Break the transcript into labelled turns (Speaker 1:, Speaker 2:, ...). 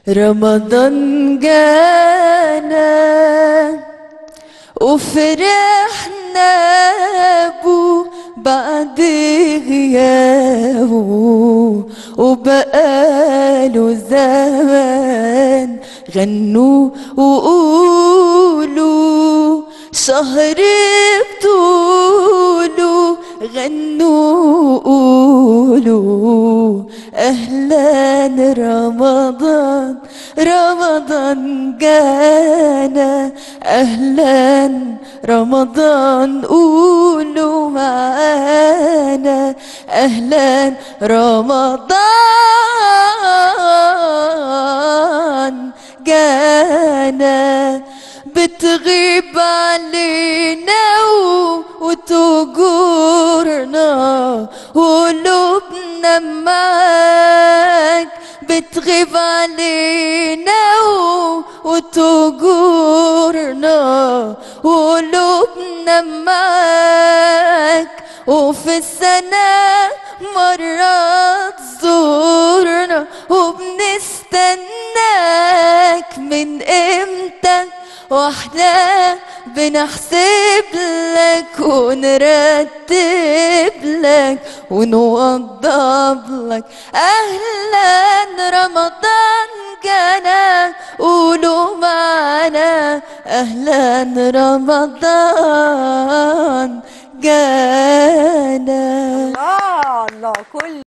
Speaker 1: رمضان جانا وفرحنا بو بعد غيابه وبقاله زمان غنوا وقولوا شهر بطوله غنوا وقولوا أهلا رمضان رمضان جانا أهلا رمضان قولوا معانا أهلا رمضان جانا بتغيب علينا و- وتجورنا وقلوبنا معاك بتغيب علينا و- وتجورنا وقلوبنا معاك وفي السنة مرة تزورنا وبنستناك من امتى واحنا بنحسب لك ونرتب لك ونوضب لك اهلا رمضان جانا قولوا معنا اهلا رمضان جانا
Speaker 2: الله الله كل